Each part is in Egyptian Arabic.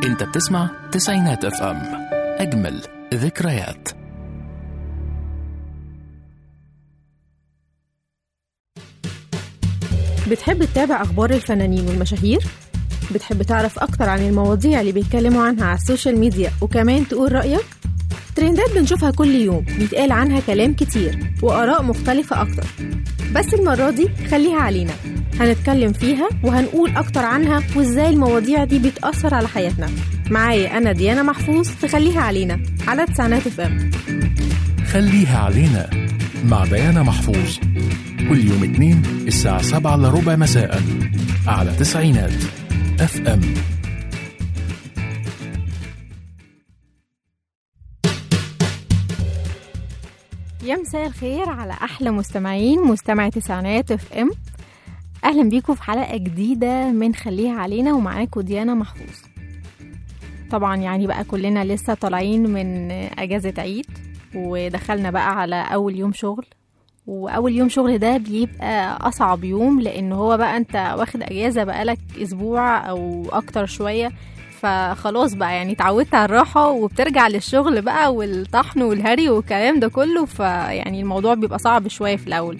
انت بتسمع تسعينات اف ام اجمل ذكريات بتحب تتابع أخبار الفنانين والمشاهير؟ بتحب تعرف أكتر عن المواضيع اللي بيتكلموا عنها على السوشيال ميديا وكمان تقول رأيك؟ ترندات بنشوفها كل يوم بيتقال عنها كلام كتير وآراء مختلفة أكتر بس المرة دي خليها علينا هنتكلم فيها وهنقول أكتر عنها وإزاي المواضيع دي بتأثر على حياتنا معايا أنا ديانا محفوظ تخليها علينا على تسعينات اف ام خليها علينا مع ديانا محفوظ كل يوم اثنين الساعة سبعة إلا ربع مساء على تسعينات اف ام يا مساء الخير على احلى مستمعين مستمع تسعينات اف ام اهلا بيكم في حلقه جديده من خليها علينا ومعاكم ديانا محفوظ طبعا يعني بقى كلنا لسه طالعين من اجازه عيد ودخلنا بقى على اول يوم شغل واول يوم شغل ده بيبقى اصعب يوم لان هو بقى انت واخد اجازه بقالك اسبوع او اكتر شويه فخلاص بقى يعني اتعودت على الراحه وبترجع للشغل بقى والطحن والهري والكلام ده كله فيعني الموضوع بيبقى صعب شويه في الاول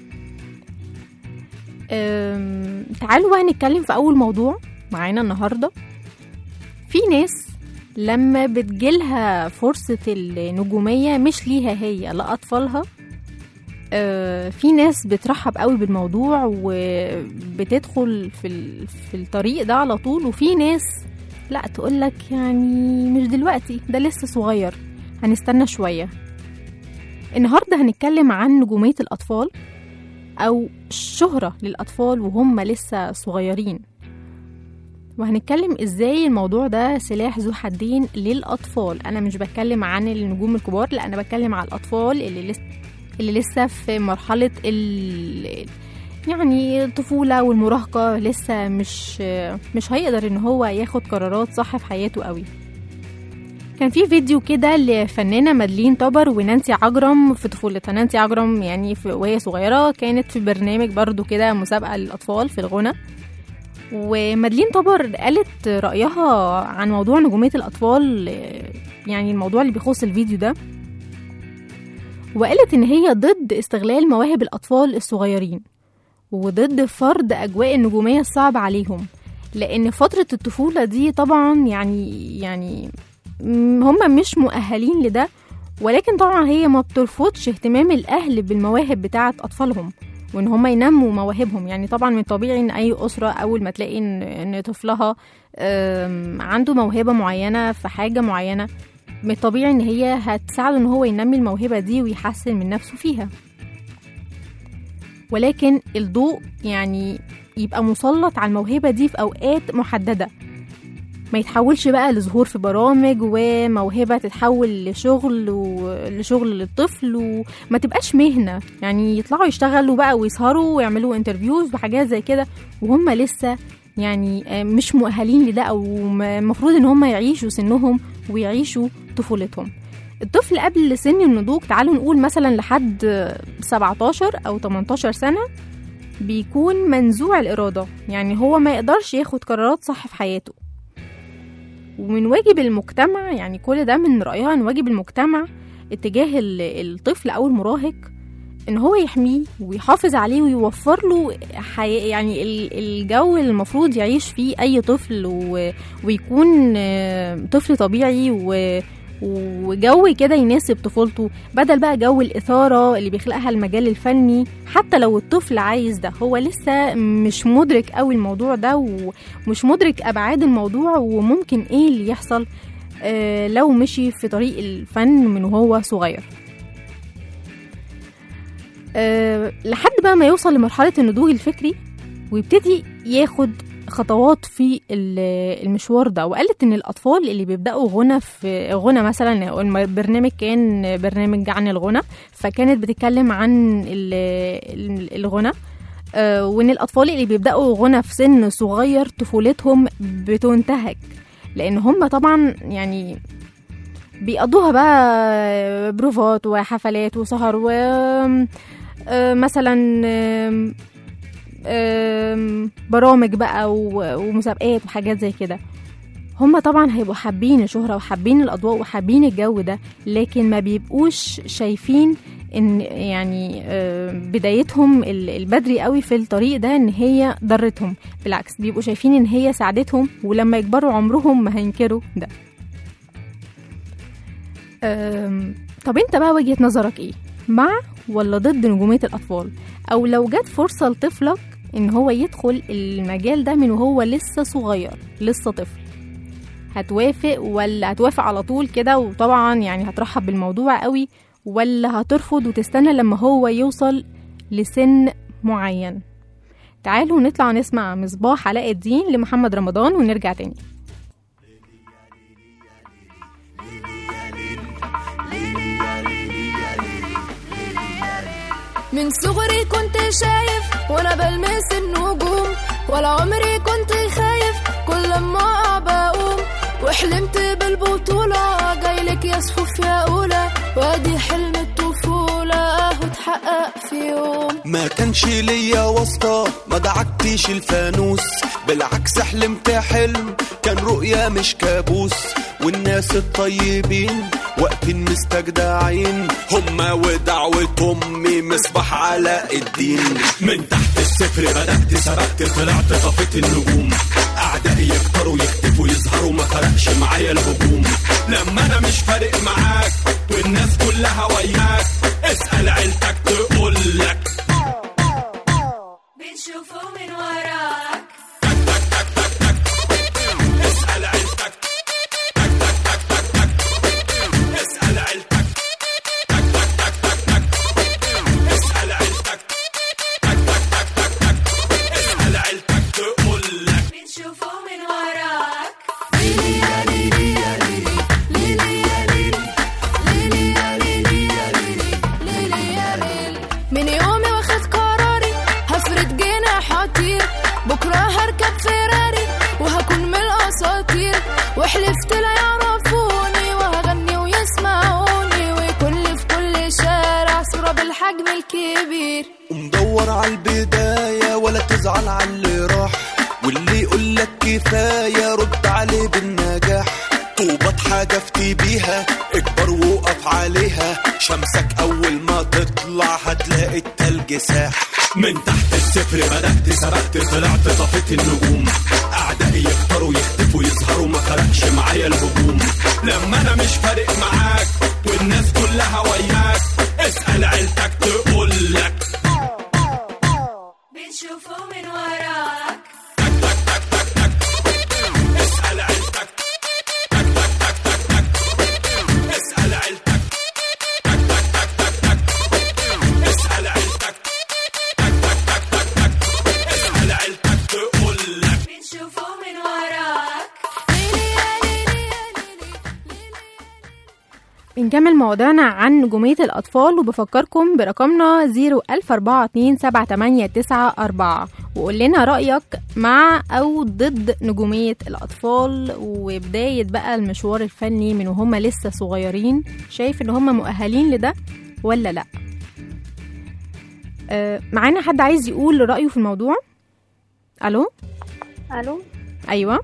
أم، تعالوا بقى نتكلم في اول موضوع معانا النهارده في ناس لما بتجيلها فرصة النجومية مش ليها هي لأطفالها آه، في ناس بترحب قوي بالموضوع وبتدخل في ال- في الطريق ده على طول وفي ناس لا تقولك يعني مش دلوقتي ده لسه صغير هنستنى شوية النهاردة هنتكلم عن نجومية الأطفال أو الشهرة للأطفال وهم لسه صغيرين وهنتكلم ازاي الموضوع ده سلاح ذو حدين للأطفال أنا مش بتكلم عن النجوم الكبار لا أنا بتكلم على الأطفال اللي لسه اللي لسه في مرحلة ال يعني الطفولة والمراهقة لسه مش مش هيقدر ان هو ياخد قرارات صح في حياته قوي كان في فيديو كده لفنانة مادلين طبر ونانسي عجرم في طفولتها نانسي عجرم يعني في وهي صغيرة كانت في برنامج برضو كده مسابقة للأطفال في الغنى ومادلين طبر قالت رأيها عن موضوع نجومية الأطفال يعني الموضوع اللي بيخص الفيديو ده وقالت إن هي ضد استغلال مواهب الأطفال الصغيرين وضد فرض أجواء النجومية الصعبة عليهم لأن فترة الطفولة دي طبعا يعني يعني م- هم مش مؤهلين لده ولكن طبعا هي ما بترفضش اهتمام الأهل بالمواهب بتاعة أطفالهم وإن هم ينموا مواهبهم يعني طبعا من طبيعي إن أي أسرة أول ما تلاقي إن, إن طفلها آم، عنده موهبة معينة في حاجة معينة من الطبيعي إن هي هتساعده إن هو ينمي الموهبة دي ويحسن من نفسه فيها ولكن الضوء يعني يبقى مسلط على الموهبة دي في أوقات محددة ما يتحولش بقى لظهور في برامج وموهبة تتحول لشغل ولشغل للطفل وما تبقاش مهنة يعني يطلعوا يشتغلوا بقى ويسهروا ويعملوا انترفيوز وحاجات زي كده وهم لسه يعني آه، مش مؤهلين لده او م- المفروض ان هم يعيشوا سنهم ويعيشوا طفولتهم الطفل قبل سن النضوج تعالوا نقول مثلا لحد آه، 17 او 18 سنة بيكون منزوع الإرادة يعني هو ما يقدرش ياخد قرارات صح في حياته ومن واجب المجتمع يعني كل ده من رأيها ان واجب المجتمع اتجاه ال- الطفل او المراهق ان هو يحميه ويحافظ عليه ويوفر له حياة يعني ال- الجو اللي المفروض يعيش فيه اي طفل و... ويكون آه، طفل طبيعي و... وجو كده يناسب طفولته بدل بقى جو الإثارة اللي بيخلقها المجال الفني حتى لو الطفل عايز ده هو لسه مش مدرك قوي الموضوع ده ومش مدرك أبعاد الموضوع وممكن إيه اللي يحصل آه، لو مشي في طريق الفن من وهو صغير آه، لحد بقى ما يوصل لمرحلة النضوج الفكري ويبتدي ياخد خطوات في ال- المشوار ده وقالت ان الاطفال اللي بيبداوا غنى في غنى مثلا البرنامج كان برنامج عن الغنى فكانت بتتكلم عن ال- ال- الغنى آه، وان الاطفال اللي بيبداوا غنى في سن صغير طفولتهم بتنتهك لان هم طبعا يعني بيقضوها بقى بروفات وحفلات وسهر و آه، مثلا آم، آم، برامج بقى و- ومسابقات وحاجات زي كده هما طبعا هيبقوا حابين الشهرة وحابين الأضواء وحابين الجو ده لكن ما بيبقوش شايفين ان يعني آه، بدايتهم ال- البدري قوي في الطريق ده ان هي ضرتهم بالعكس بيبقوا شايفين ان هي ساعدتهم ولما يكبروا عمرهم ما هينكروا ده أم، طب انت بقى وجهة نظرك ايه مع ولا ضد نجومية الأطفال أو لو جت فرصة لطفلك إن هو يدخل المجال ده من وهو لسه صغير لسه طفل هتوافق ولا هتوافق على طول كده وطبعا يعني هترحب بالموضوع قوي ولا هترفض وتستنى لما هو يوصل لسن معين تعالوا نطلع نسمع مصباح علاء الدين لمحمد رمضان ونرجع تاني من صغري كنت شايف وانا بلمس النجوم ولا عمري كنت خايف كل ما اقع بقوم وحلمت بالبطولة جايلك يا صفوف يا أولى وادي حلم الطفولة اهو اتحقق في يوم ما كانش ليا واسطة ما دعكتش الفانوس بالعكس حلمت حلم كان رؤيا مش كابوس والناس الطيبين واقفين مستجدعين هما ودعوة امي مصباح علاء الدين من تحت الصفر بدأت سبقت طلعت طفيت النجوم اعدائي يكتروا يختفوا يظهروا ما فرقش معايا الهجوم لما انا مش فارق معاك والناس كلها وياك اسأل عيلتك تقول لك بنشوفه من وراك اسأل عيلتك اسأل عيلتك اسأل عيلتك اسأل عيلتك تقول لك بنشوفه من وراك من يومي واخد قراري هفرد جناح اطير بكره هركب فيراري وهكون من الاساطير وحلفت لا يعرفوني وهغني ويسمعوني ويكون لي في كل شارع صوره بالحجم الكبير ومدور على البداية ولا تزعل على اللي راح واللي يقول لك كفاية رد عليه بالنجاح طوبة حاجة افتي بيها اكبر وقف عليها شمسك أول ما تطلع هتلاقي التلج ساح من تحت الصفر بدأت سبقت طلعت طفيت النجوم أعدائي يختاروا يختفوا يظهروا ما فرقش معايا الهجوم لما أنا مش فارق معاك والناس كلها وياك اسأل عيلتك تقول لك بنشوفه من وراك اسأل عيلتك اسأل عيلتك اسأل عيلتك اسأل عيلتك تقول لك بنشوفه من وراك بنكمل موضوعنا عن نجومية الأطفال وبفكركم برقمنا 014278994 وقول لنا رأيك مع أو ضد نجومية الأطفال وبداية بقى المشوار الفني من وهم لسه صغيرين شايف إن هم مؤهلين لده ولا لأ آه، معانا حد عايز يقول رأيه في الموضوع ألو الو أيوة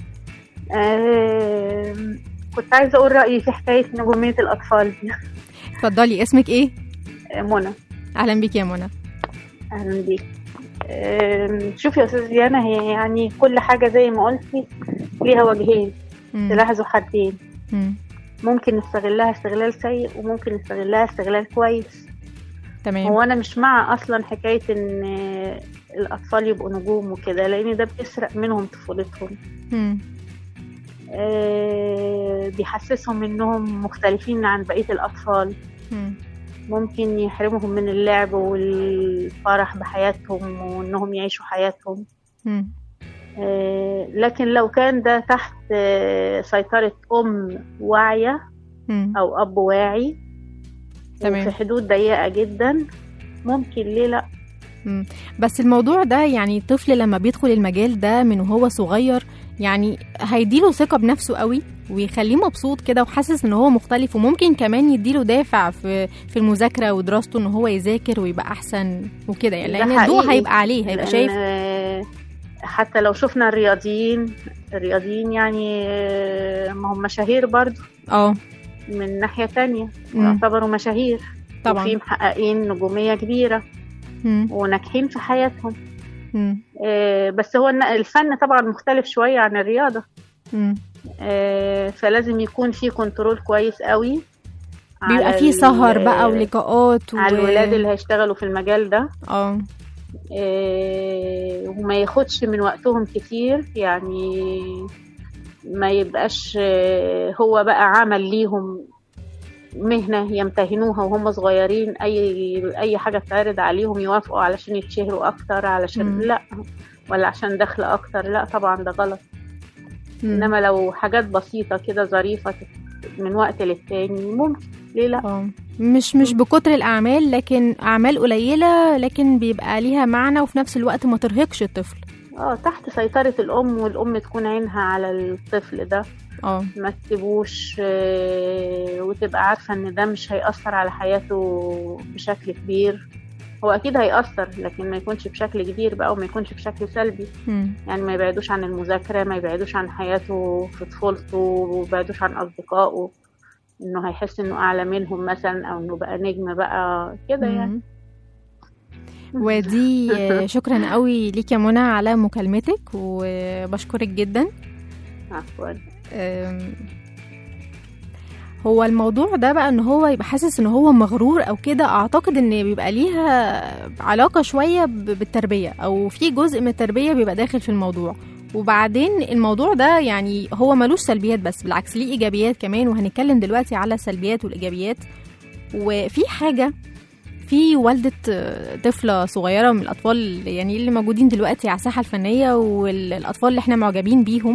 آم، كنت عايزه اقول رايي في حكايه نجوميه الاطفال دي اتفضلي اسمك إيه آه، منى أهلا بيك يا منى اهلا بيك آم، شوفي يا استاذ ديانا هي يعني كل حاجه زي ما قلتي ليها وجهين مم. سلاح ذو حدين مم. ممكن نستغلها استغلال سيء وممكن نستغلها استغلال كويس تمام هو انا مش مع اصلا حكايه ان آه، الاطفال يبقوا نجوم وكده لان ده بيسرق منهم طفولتهم مم. آه، بيحسسهم انهم مختلفين عن بقيه الاطفال مم. ممكن يحرمهم من اللعب والفرح بحياتهم وانهم يعيشوا حياتهم مم. آه، لكن لو كان ده تحت آه، سيطرة أم واعية مم. أو أب واعي تمام. في حدود ضيقة جدا ممكن ليه لأ مم. بس الموضوع ده يعني الطفل لما بيدخل المجال ده من وهو صغير يعني هيديله ثقة بنفسه قوي ويخليه مبسوط كده وحاسس ان هو مختلف وممكن كمان يديله دافع في في المذاكرة ودراسته ان هو يذاكر ويبقى احسن وكده يعني ده لان الضوء حقيقي. هيبقى عليه هيبقى لأن، شايف آه، حتى لو شفنا الرياضيين الرياضيين يعني آه، ما هم مشاهير برضو اه من ناحية تانية مم. يعتبروا مشاهير طبعا وفي محققين نجومية كبيرة مم. وناجحين في حياتهم مم. آه، بس هو الن- الفن طبعا مختلف شوية عن الرياضة مم. آه، فلازم يكون في كنترول كويس قوي بيبقى على فيه ال- سهر بقى ولقاءات و... على الولاد اللي هيشتغلوا في المجال ده اه آه، وما ياخدش من وقتهم كتير يعني ما يبقاش آه، هو بقى عمل ليهم مهنة يمتهنوها وهم صغيرين أي أي حاجة تعرض عليهم يوافقوا علشان يتشهروا أكتر علشان مم. لا ولا عشان دخل أكتر لا طبعا ده غلط مم. إنما لو حاجات بسيطة كده ظريفة من وقت للتاني ممكن ليه لا اه مش مش بكتر الاعمال لكن اعمال قليله لكن بيبقى ليها معنى وفي نفس الوقت ما ترهقش الطفل اه تحت سيطرة الأم والأم تكون عينها على الطفل ده اه ما تسيبوش آه، وتبقى عارفة ان ده مش هيأثر على حياته بشكل كبير هو اكيد هيأثر لكن ما يكونش بشكل كبير بقى وما يكونش بشكل سلبي مم. يعني ما يبعدوش عن المذاكرة ما يبعدوش عن حياته في طفولته وما يبعدوش عن أصدقائه انه هيحس انه اعلى منهم مثلا او انه بقى نجم بقى كده يعني مم. ودي آه، شكرا قوي ليك يا منى على مكالمتك وبشكرك جدا عفوا أم، هو الموضوع ده بقى ان هو يبقى حاسس ان هو مغرور او كده اعتقد ان بيبقى ليها علاقة شوية ب- بالتربية او في جزء من التربية بيبقى داخل في الموضوع وبعدين الموضوع ده يعني هو ملوش سلبيات بس بالعكس ليه ايجابيات كمان وهنتكلم دلوقتي على السلبيات والايجابيات وفي حاجة في والدة آه، طفلة صغيرة من الأطفال يعني اللي موجودين دلوقتي على الساحة الفنية والأطفال اللي احنا معجبين بيهم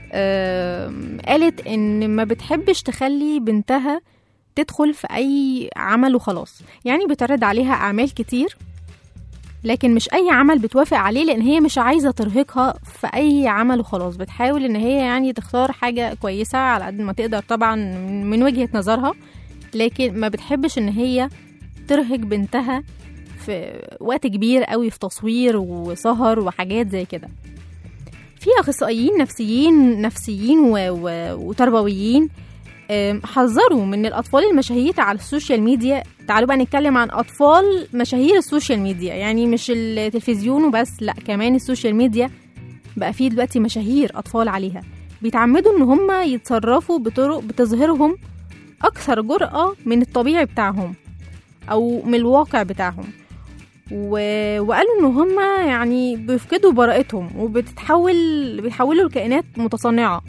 آم، قالت ان ما بتحبش تخلي بنتها تدخل في اي عمل وخلاص يعني بتعرض عليها اعمال كتير لكن مش اي عمل بتوافق عليه لان هي مش عايزه ترهقها في اي عمل وخلاص بتحاول ان هي يعني تختار حاجه كويسه على قد ما تقدر طبعا من- من وجهه نظرها لكن ما بتحبش ان هي ترهق بنتها في وقت كبير قوي في تصوير وسهر وحاجات زي كده في اخصائيين نفسيين نفسيين و... و... وتربويين أم، حذروا من الاطفال المشاهير على السوشيال ميديا تعالوا بقى نتكلم عن اطفال مشاهير السوشيال ميديا يعني مش التلفزيون وبس لا كمان السوشيال ميديا بقى فيه دلوقتي مشاهير اطفال عليها بيتعمدوا ان هم يتصرفوا بطرق بتظهرهم اكثر جرأة من الطبيعي بتاعهم او من الواقع بتاعهم و... وقالوا ان هم يعني بيفقدوا براءتهم وبتتحول بيحولوا لكائنات متصنعه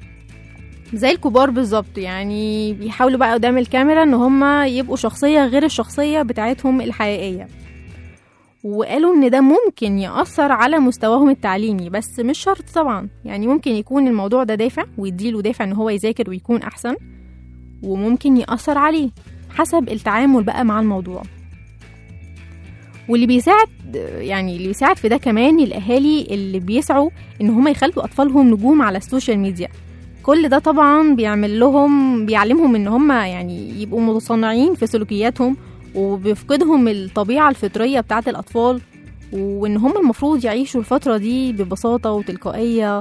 زي الكبار بالظبط يعني بيحاولوا بقى قدام الكاميرا ان هم يبقوا شخصيه غير الشخصيه بتاعتهم الحقيقيه وقالوا ان ده ممكن يأثر على مستواهم التعليمي بس مش شرط طبعا يعني ممكن يكون الموضوع ده دافع ويديله دافع ان هو يذاكر ويكون احسن وممكن يأثر عليه حسب التعامل بقى مع الموضوع واللي بيساعد يعني اللي بيساعد في ده كمان الاهالي اللي بيسعوا ان هم يخلوا اطفالهم نجوم على السوشيال ميديا كل ده طبعا بيعمل لهم بيعلمهم ان هم يعني يبقوا متصنعين في سلوكياتهم وبيفقدهم الطبيعة الفطرية بتاعة الأطفال وإن هم المفروض يعيشوا الفترة دي ببساطة وتلقائية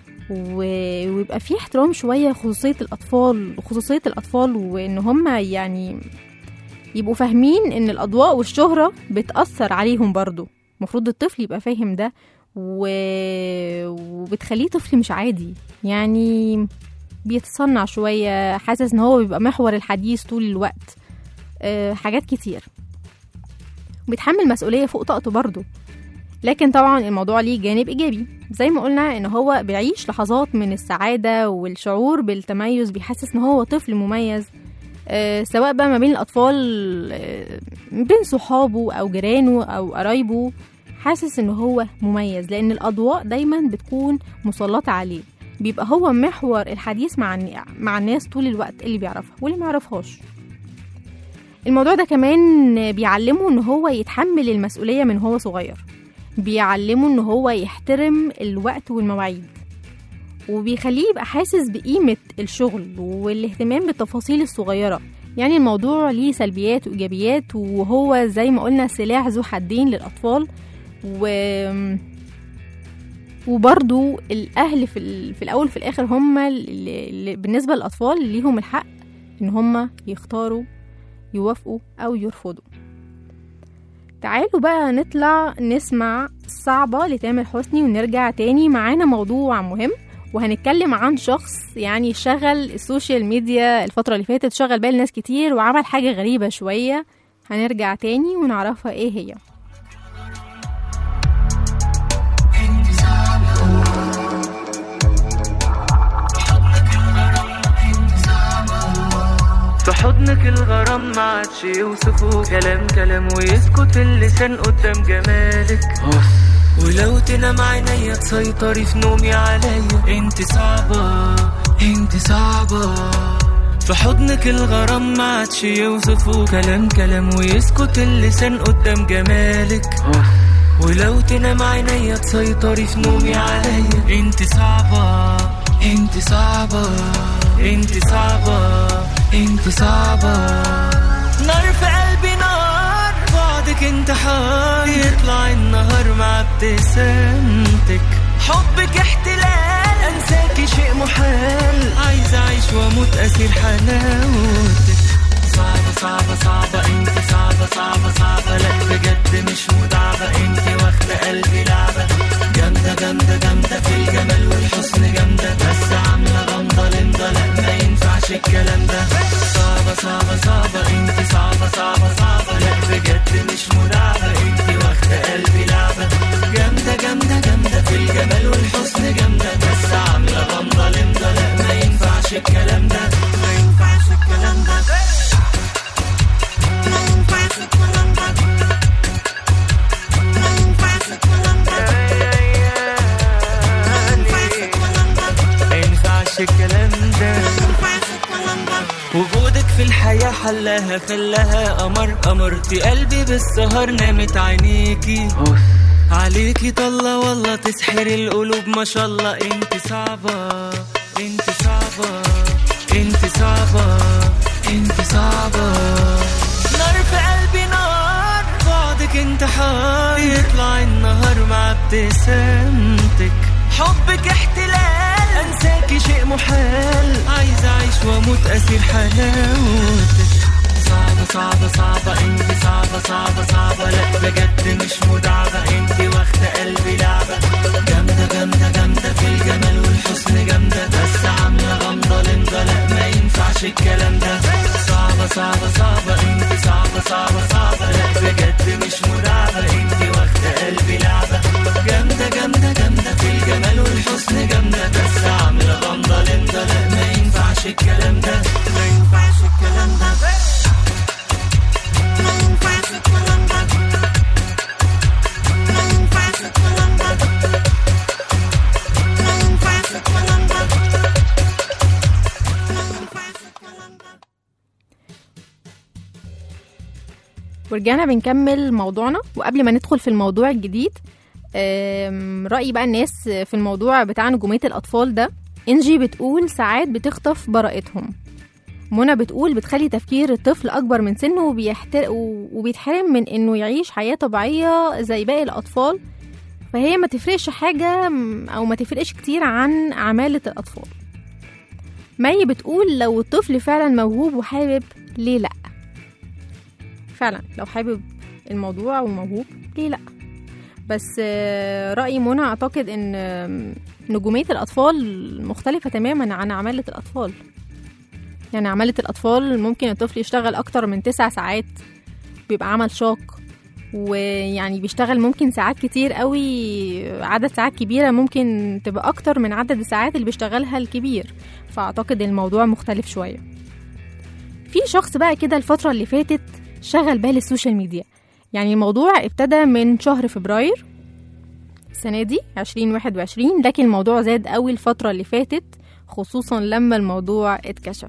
و- ويبقى في احترام شوية خصوصية الأطفال خصوصية الأطفال وإن هم يعني يبقوا فاهمين إن الأضواء والشهرة بتأثر عليهم برضو المفروض الطفل يبقى فاهم ده و... وبتخليه طفل مش عادي يعني بيتصنع شوية حاسس ان هو بيبقى محور الحديث طول الوقت أه حاجات كتير بيتحمل مسؤولية فوق طاقته برضه لكن طبعا الموضوع ليه جانب إيجابي زي ما قلنا إن هو بيعيش لحظات من السعادة والشعور بالتميز بيحسس إن هو طفل مميز أه سواء بقى ما بين الأطفال أه بين صحابه أو جيرانه أو قرايبه حاسس إن هو مميز لأن الأضواء دايما بتكون مسلطة عليه بيبقى هو محور الحديث مع الن- مع الناس طول الوقت اللي بيعرفها واللي ما يعرفهاش الموضوع ده كمان بيعلمه ان هو يتحمل المسؤولية من هو صغير بيعلمه ان هو يحترم الوقت والمواعيد وبيخليه يبقى حاسس بقيمة الشغل والاهتمام بالتفاصيل الصغيرة يعني الموضوع ليه سلبيات وإيجابيات وهو زي ما قلنا سلاح ذو حدين للأطفال و وبرضو الأهل في, ال- في الأول وفي الآخر هم اللي اللي بالنسبة للأطفال ليهم الحق إن هم يختاروا يوافقوا أو يرفضوا تعالوا بقى نطلع نسمع صعبة لتامر حسني ونرجع تاني معانا موضوع مهم وهنتكلم عن شخص يعني شغل السوشيال ميديا الفترة اللي فاتت شغل بال ناس كتير وعمل حاجة غريبة شوية هنرجع تاني ونعرفها ايه هي في حضنك الغرام ما عادش يوصفه كلام كلام ويسكت اللسان قدام جمالك ولو تنام عينيا تسيطري في نومي عليا انت صعبة انت صعبة في حضنك الغرام ما عادش يوصفه كلام كلام ويسكت اللسان قدام جمالك ولو تنام عينيا تسيطري في نومي عليا انت صعبة انت صعبة انت صعبة انت صعبة نار في قلبي نار بعدك انتحار يطلع النهار مع ابتسامتك حبك احتلال انساكي شيء محال عايز اعيش واموت اسير حلاوتك صعبة صعبة صعبة انت صعبة صعبة صعبة لا بجد مش مدعبة انت واخدة قلبي لعبة جامدة جامدة جامدة في الجمال والحسن جامدة بس عاملة غمضة لمضة لا ما ينفعش الكلام ده صعبة صعبة صعبة انت صعبة صعبة صعبة لا بجد مش مدعبة انت واخدة قلبي لعبة جامدة جامدة جامدة في الجمال والحسن جامدة بس عاملة غمضة لمضة لا ما ينفعش الكلام ده ما ينفعش الكلام ده ينفعش الكلام ده وجودك في الحياة حلاها خلاها قمر قمرتي قلبي بالسهر نامت عينيكي عليكي طلة والله تسحر القلوب ما شاء الله انت صعبة انت صعبة انت صعبة انت صعبة نار في قلبي نار بعدك انتحار يطلع النهار مع ابتسامتك حبك احتلال انساكي شيء محال عايز اعيش واموت اسير حلاوتك صعبة صعبة صعبة انت صعبة صعبة صعبة لا بجد مش مدعبة انت واخدة قلبي لعبة جامدة جامدة جامدة في الجمال والحسن جامدة بس عاملة غمضة لمضة لا ما ينفعش الكلام ده صعبة صعبة صعبة انت صعبة صعبة صعبة لا بجد مش مدعبة انت واخدة قلبي لعبة جامدة جامدة جامدة في الجمال والحسن جامدة بس عاملة غمضة لمضة لا ما ينفعش الكلام ده ما ينفعش الكلام ده ورجعنا بنكمل موضوعنا وقبل ما ندخل في الموضوع الجديد أم، رأي بقى الناس في الموضوع بتاع نجومية الأطفال ده إنجي بتقول ساعات بتخطف براءتهم منى بتقول بتخلي تفكير الطفل أكبر من سنه وبيحتر... وبيتحرم من إنه يعيش حياة طبيعية زي باقي الأطفال فهي ما تفرقش حاجة م- أو ما تفرقش كتير عن عمالة الأطفال مي بتقول لو الطفل فعلا موهوب وحابب ليه لأ فعلا لو حابب الموضوع وموهوب ليه لأ بس آه، رأي منى أعتقد إن آم، نجومية الأطفال مختلفة تماما عن عمالة الأطفال يعني عمالة الأطفال ممكن الطفل يشتغل أكتر من تسع ساعات بيبقى عمل شاق ويعني بيشتغل ممكن ساعات كتير قوي عدد ساعات كبيرة ممكن تبقى أكتر من عدد الساعات اللي بيشتغلها الكبير فأعتقد الموضوع مختلف شوية في شخص بقى كده الفترة اللي فاتت شغل بال السوشيال ميديا يعني الموضوع ابتدى من شهر فبراير السنة دي 2021 لكن الموضوع زاد قوي الفترة اللي فاتت خصوصا لما الموضوع اتكشف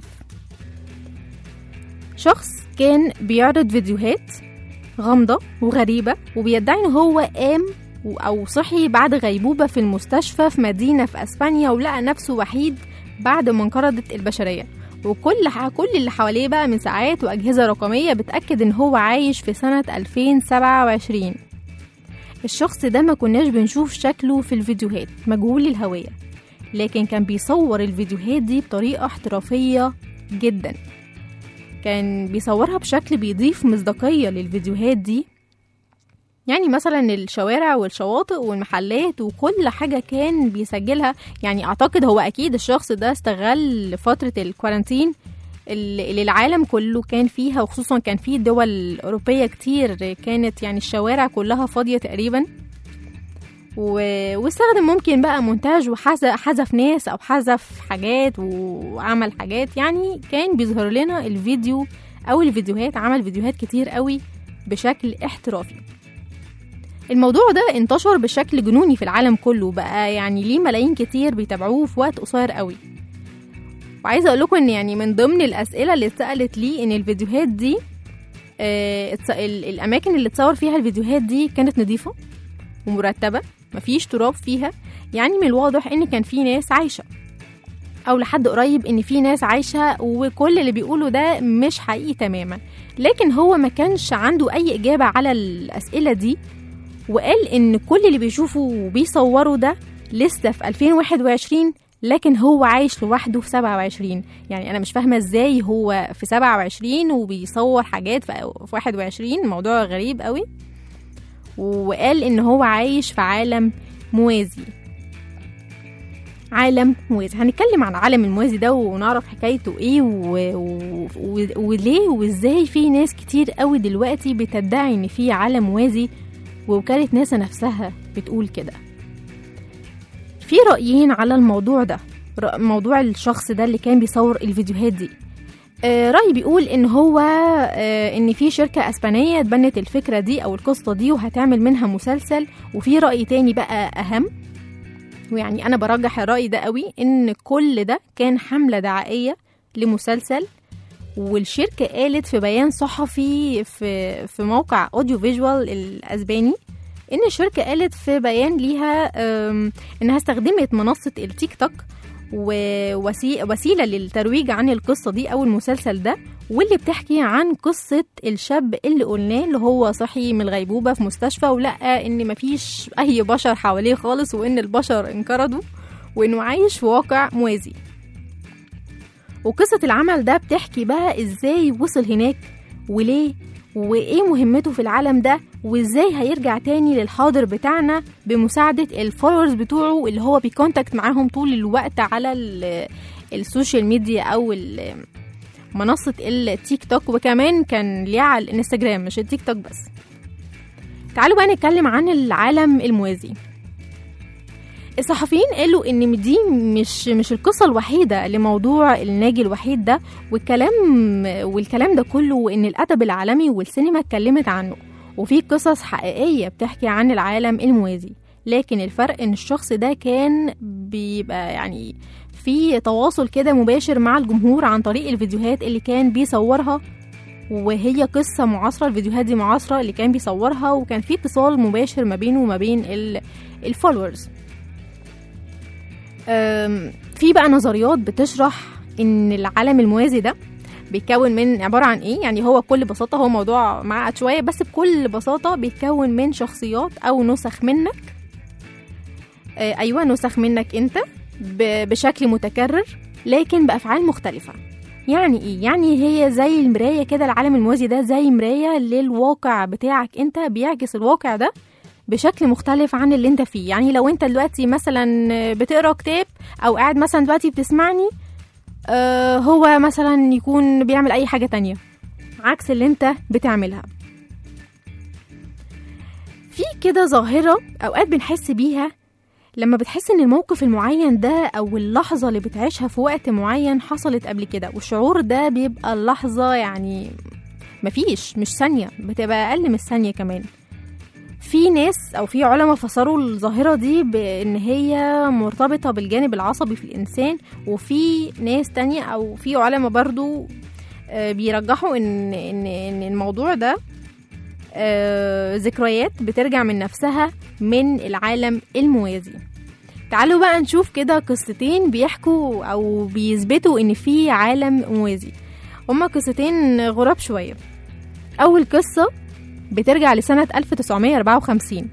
شخص كان بيعرض فيديوهات غامضة وغريبة وبيدعي ان هو قام و- او صحي بعد غيبوبة في المستشفى في مدينة في اسبانيا ولقى نفسه وحيد بعد ما انقرضت البشرية وكل ح... كل اللي حواليه بقى من ساعات وأجهزة رقمية بتأكد إن هو عايش في سنة 2027 الشخص ده ما كناش بنشوف شكله في الفيديوهات مجهول الهوية لكن كان بيصور الفيديوهات دي بطريقة احترافية جدا كان بيصورها بشكل بيضيف مصداقية للفيديوهات دي يعني مثلا الشوارع والشواطئ والمحلات وكل حاجة كان بيسجلها يعني أعتقد هو أكيد الشخص ده استغل فترة الكورانتين اللي اللي العالم كله كان فيها وخصوصا كان في دول أوروبية كتير كانت يعني الشوارع كلها فاضية تقريبا و- واستخدم ممكن بقى مونتاج وحذف ناس أو حذف حاجات وعمل حاجات يعني كان بيظهر لنا الفيديو أو الفيديوهات عمل فيديوهات كتير قوي بشكل احترافي الموضوع ده انتشر بشكل جنوني في العالم كله بقى يعني ليه ملايين كتير بيتابعوه في وقت قصير قوي وعايزه اقول لكم ان يعني من ضمن الاسئله اللي اتسالت لي ان الفيديوهات دي آه اتس- ال- الاماكن اللي اتصور فيها الفيديوهات دي كانت نظيفه ومرتبه مفيش تراب فيها يعني من الواضح ان كان في ناس عايشه او لحد قريب ان في ناس عايشه وكل اللي بيقوله ده مش حقيقي تماما لكن هو ما كانش عنده اي اجابه على الاسئله دي وقال ان كل اللي بيشوفه وبيصوره ده لسه في 2021 لكن هو عايش لوحده في 27 يعني انا مش فاهمه ازاي هو في 27 وبيصور حاجات في في 21 موضوع غريب قوي وقال ان هو عايش في عالم موازي عالم موازي هنتكلم عن عالم الموازي ده ونعرف حكايته ايه و... و... و... وليه وازاي في ناس كتير قوي دلوقتي بتدعي ان في عالم موازي ووكالة ناسا نفسها بتقول كده في رأيين على الموضوع ده رأ- موضوع الشخص ده اللي كان بيصور الفيديوهات دي آه، رأي بيقول إن هو آه، إن في شركة أسبانية اتبنت الفكرة دي أو القصة دي وهتعمل منها مسلسل وفي رأي تاني بقى أهم ويعني أنا برجح الرأي ده قوي إن كل ده كان حملة دعائية لمسلسل والشركة قالت في بيان صحفي في في موقع اوديو فيجوال الاسباني ان الشركة قالت في بيان ليها أم، انها استخدمت منصة التيك توك ووسيلة للترويج عن القصة دي او المسلسل ده واللي بتحكي عن قصة الشاب اللي قلناه اللي هو صحي من الغيبوبة في مستشفى ولقى ان مفيش اي بشر حواليه خالص وان البشر انقرضوا وانه عايش في واقع موازي وقصة العمل ده بتحكي بقى ازاي وصل هناك وليه وايه مهمته في العالم ده وازاي هيرجع تاني للحاضر بتاعنا بمساعدة الفولورز بتوعه اللي هو بيكونتاكت معاهم طول الوقت على ال- السوشيال ميديا او ال- منصة التيك توك وكمان كان ليه على الانستجرام مش التيك توك بس تعالوا بقى نتكلم عن العالم الموازي الصحفيين قالوا ان دي مش مش القصه الوحيده لموضوع الناجي الوحيد ده والكلام والكلام ده كله وان الادب العالمي والسينما اتكلمت عنه وفي قصص حقيقيه بتحكي عن العالم الموازي لكن الفرق ان الشخص ده كان بيبقى يعني في تواصل كده مباشر مع الجمهور عن طريق الفيديوهات اللي كان بيصورها وهي قصة معاصرة الفيديوهات دي معاصرة اللي كان بيصورها وكان في اتصال مباشر ما بينه وما بين الفولورز أم، في بقى نظريات بتشرح ان العالم الموازي ده بيتكون من عبارة عن ايه يعني هو بكل بساطة هو موضوع معقد شوية بس بكل بساطة بيتكون من شخصيات او نسخ منك آه، ايوه نسخ منك انت ب- بشكل متكرر لكن بافعال مختلفة يعني ايه يعني هي زي المراية كده العالم الموازي ده زي مراية للواقع بتاعك انت بيعكس الواقع ده بشكل مختلف عن اللي انت فيه يعني لو انت دلوقتي مثلا بتقرا كتاب او قاعد مثلا دلوقتي بتسمعني آه هو مثلا يكون بيعمل اي حاجة تانية عكس اللي انت بتعملها في كده ظاهرة اوقات بنحس بيها لما بتحس ان الموقف المعين ده او اللحظة اللي بتعيشها في وقت معين حصلت قبل كده والشعور ده بيبقى اللحظة يعني مفيش مش ثانية بتبقى اقل من الثانية كمان في ناس او في علماء فسروا الظاهره دي بان هي مرتبطه بالجانب العصبي في الانسان وفي ناس تانية او في علماء برضو آه، بيرجحوا ان ان ان الموضوع ده آه، ذكريات بترجع من نفسها من العالم الموازي تعالوا بقى نشوف كده قصتين بيحكوا او بيثبتوا ان في عالم موازي هما قصتين غراب شويه اول قصه بترجع لسنة 1954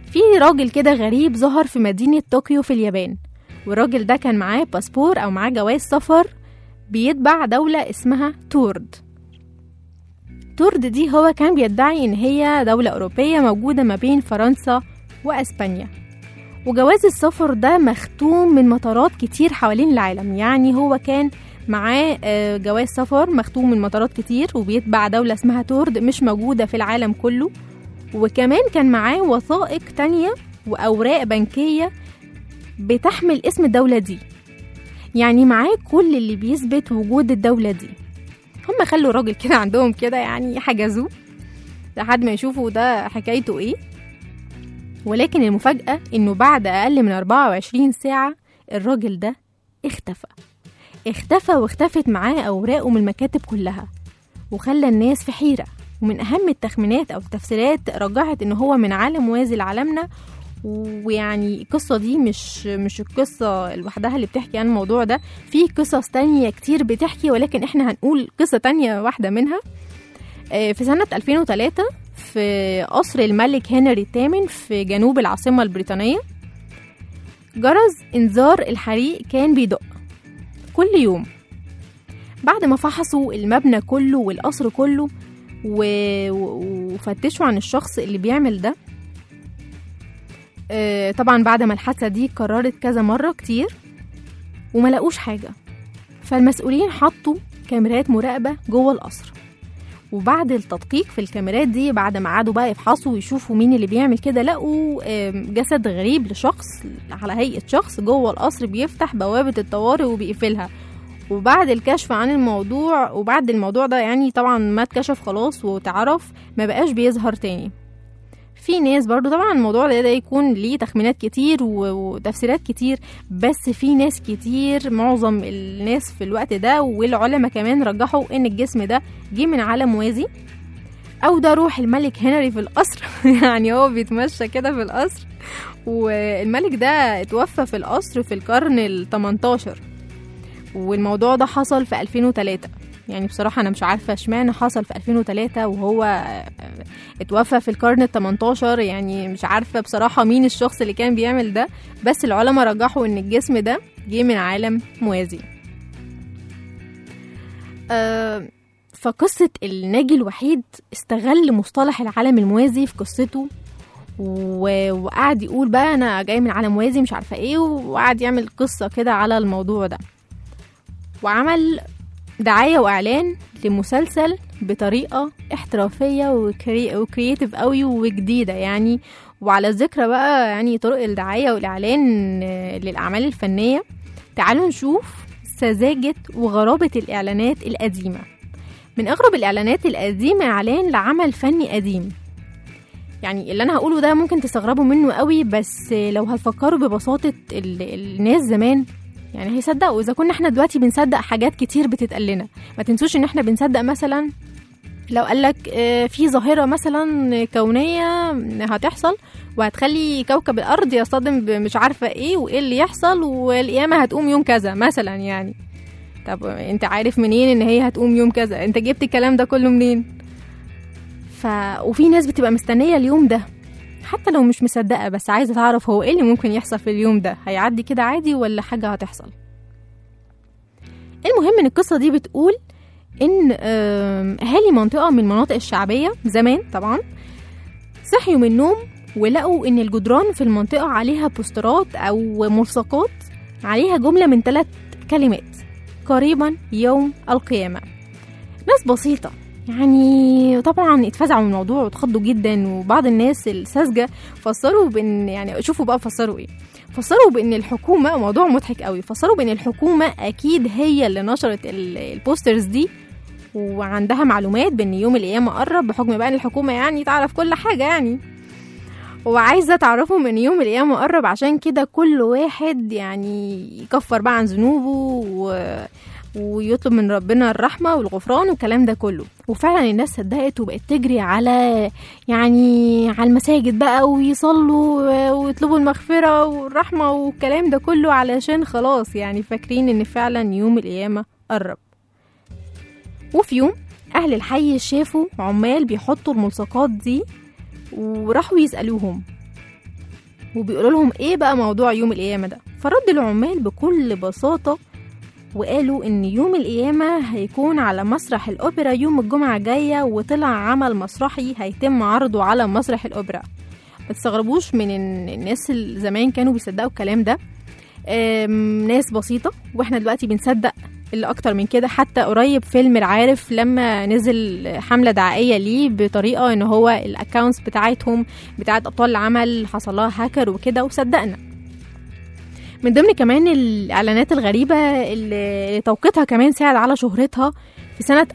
في راجل كده غريب ظهر في مدينة طوكيو في اليابان والراجل ده كان معاه باسبور أو معاه جواز سفر بيتبع دولة اسمها تورد تورد دي هو كان بيدعي إن هي دولة أوروبية موجودة ما بين فرنسا وأسبانيا وجواز السفر ده مختوم من مطارات كتير حوالين العالم يعني هو كان معاه آه، جواز سفر مختوم من مطارات كتير وبيتبع دولة اسمها تورد مش موجودة في العالم كله وكمان كان معاه وثائق تانية وأوراق بنكية بتحمل اسم الدولة دي يعني معاه كل اللي بيثبت وجود الدولة دي هم خلوا راجل كده عندهم كده يعني حجزوه لحد ما يشوفوا ده حكايته ايه ولكن المفاجأة انه بعد اقل من 24 ساعة الراجل ده اختفى اختفى واختفت معاه اوراقه من المكاتب كلها وخلى الناس في حيرة ومن اهم التخمينات او التفسيرات رجحت ان هو من عالم موازي لعالمنا ويعني القصة دي مش مش القصة لوحدها اللي بتحكي عن الموضوع ده في قصص تانية كتير بتحكي ولكن احنا هنقول قصة تانية واحدة منها آه، في سنة 2003 في قصر الملك هنري الثامن في جنوب العاصمة البريطانية جرس إنذار الحريق كان بيدق كل يوم بعد ما فحصوا المبنى كله والقصر كله و... و- وفتشوا عن الشخص اللي بيعمل ده آه، طبعا بعد ما الحادثة دي اتكررت كذا مرة كتير وما لقوش حاجة فالمسؤولين حطوا كاميرات مراقبة جوه القصر وبعد التدقيق في الكاميرات دي بعد ما قعدوا بقى يفحصوا ويشوفوا مين اللي بيعمل كده لقوا آم، جسد غريب لشخص على هيئة شخص جوه القصر بيفتح بوابة الطوارئ وبيقفلها وبعد الكشف عن الموضوع وبعد الموضوع ده يعني طبعا ما اتكشف خلاص وتعرف ما بقاش بيظهر تاني في ناس برضو طبعا الموضوع ده, ده يكون ليه تخمينات كتير و- وتفسيرات كتير بس في ناس كتير معظم الناس في الوقت ده والعلماء كمان رجحوا ان الجسم ده جه من عالم موازي او ده روح الملك هنري في القصر يعني هو بيتمشى كده في القصر والملك ده اتوفى في القصر في القرن ال 18 والموضوع ده حصل في 2003 يعني بصراحة أنا مش عارفة اشمعنى حصل في 2003 وهو آه، اتوفى في القرن ال 18 يعني مش عارفة بصراحة مين الشخص اللي كان بيعمل ده بس العلماء رجحوا إن الجسم ده جه من عالم موازي آه، فقصة الناجي الوحيد استغل مصطلح العالم الموازي في قصته و... وقعد يقول بقى انا جاي من عالم موازي مش عارفه ايه وقعد يعمل قصه كده على الموضوع ده وعمل دعايه واعلان لمسلسل بطريقه احترافيه وكري... وكرييتيف قوي وجديده يعني وعلى ذكرى بقى يعني طرق الدعايه والاعلان آه، للاعمال الفنيه تعالوا نشوف سذاجه وغرابه الاعلانات القديمه من اغرب الاعلانات القديمه اعلان لعمل فني قديم يعني اللي انا هقوله ده ممكن تستغربوا منه قوي بس لو هتفكروا ببساطه ال... الناس زمان يعني هيصدقوا اذا كنا احنا دلوقتي بنصدق حاجات كتير بتتقال لنا ما تنسوش ان احنا بنصدق مثلا لو قالك آه، في ظاهرة مثلا كونية هتحصل وهتخلي كوكب الأرض يصطدم بمش عارفة ايه وايه اللي يحصل والقيامة هتقوم يوم كذا مثلا يعني طب انت عارف منين ان هي هتقوم يوم كذا انت جبت الكلام ده كله منين ف... وفي ناس بتبقى مستنية اليوم ده حتى لو مش مصدقة بس عايزة تعرف هو ايه اللي ممكن يحصل في اليوم ده هيعدي كده عادي ولا حاجة هتحصل المهم ان القصة دي بتقول ان آم، اهالي منطقة من المناطق الشعبية زمان طبعا صحيوا من النوم ولقوا ان الجدران في المنطقة عليها بوسترات او ملصقات عليها جملة من ثلاث كلمات قريبا يوم القيامة ناس بسيطة يعني طبعا اتفزعوا من الموضوع واتخضوا جدا وبعض الناس الساذجة فسروا بان يعني شوفوا بقى فسروا ايه فسروا بان الحكومة موضوع مضحك قوي فسروا بان الحكومة اكيد هي اللي نشرت ال- البوسترز دي وعندها معلومات بان يوم القيامة قرب بحكم بقى ان الحكومة يعني تعرف كل حاجة يعني وعايزة تعرفهم ان يوم القيامة قرب عشان كده كل واحد يعني يكفر بقى عن ذنوبه و... ويطلب من ربنا الرحمة والغفران والكلام ده كله وفعلا الناس صدقت وبقت تجري على يعني على المساجد بقى ويصلوا ويطلبوا المغفرة والرحمة والكلام ده كله علشان خلاص يعني فاكرين ان فعلا يوم القيامة قرب وفي يوم أهل الحي شافوا عمال بيحطوا الملصقات دي وراحوا يسألوهم وبيقولوا لهم ايه بقى موضوع يوم القيامة ده فرد العمال بكل بساطة وقالوا ان يوم القيامة هيكون على مسرح الأوبرا يوم الجمعة الجاية وطلع عمل مسرحي هيتم عرضه على مسرح الأوبرا ما تستغربوش من ان الناس اللي زمان كانوا بيصدقوا الكلام ده أم، ناس بسيطة واحنا دلوقتي بنصدق اللي اكتر من كده حتى قريب فيلم العارف لما نزل حملة دعائية ليه بطريقة ان هو الاكونتس بتاعتهم بتاعت ابطال العمل حصل لها هاكر وكده وصدقنا من ضمن كمان الاعلانات الغريبة اللي توقيتها كمان ساعد على شهرتها في سنة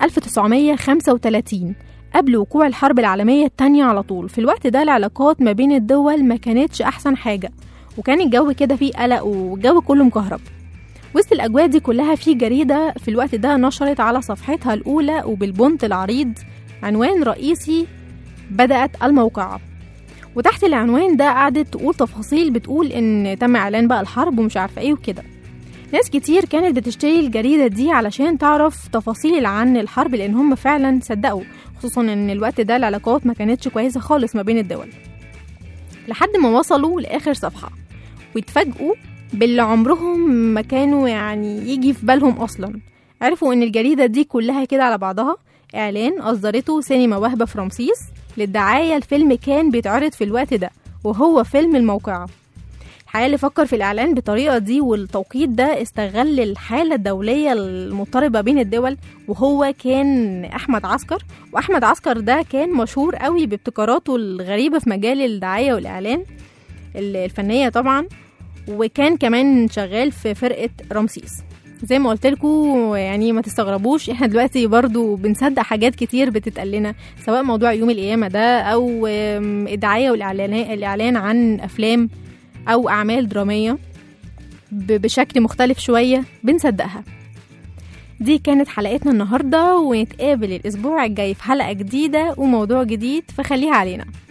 1935 قبل وقوع الحرب العالمية التانية على طول في الوقت ده العلاقات ما بين الدول ما كانتش أحسن حاجة وكان الجو كده فيه قلق والجو كله مكهرب وسط الأجواء دي كلها في جريدة في الوقت ده نشرت على صفحتها الأولى وبالبنط العريض عنوان رئيسي بدأت الموقعة وتحت العنوان ده قعدت تقول تفاصيل بتقول إن تم إعلان بقى الحرب ومش عارفة إيه وكده ناس كتير كانت بتشتري الجريدة دي علشان تعرف تفاصيل عن الحرب لأن هم فعلا صدقوا خصوصا إن الوقت ده العلاقات ما كانتش كويسة خالص ما بين الدول لحد ما وصلوا لآخر صفحة واتفاجئوا باللي عمرهم ما كانوا يعني يجي في بالهم أصلا عرفوا إن الجريدة دي كلها كده على بعضها إعلان أصدرته سينما وهبة في رمسيس للدعاية الفيلم كان بيتعرض في الوقت ده وهو فيلم الموقعة الحقيقة اللي فكر في الإعلان بالطريقة دي والتوقيت ده استغل الحالة الدولية المضطربة بين الدول وهو كان أحمد عسكر وأحمد عسكر ده كان مشهور قوي بابتكاراته الغريبة في مجال الدعاية والإعلان الفنية طبعا وكان كمان شغال في فرقة رمسيس زي ما قلت لكم يعني ما تستغربوش احنا دلوقتي برضو بنصدق حاجات كتير بتتقال لنا سواء موضوع يوم القيامة ده او آم، الدعاية والاعلان الاعلان عن افلام او اعمال درامية ب- بشكل مختلف شوية بنصدقها دي كانت حلقتنا النهاردة ونتقابل الأسبوع الجاي في حلقة جديدة وموضوع جديد فخليها علينا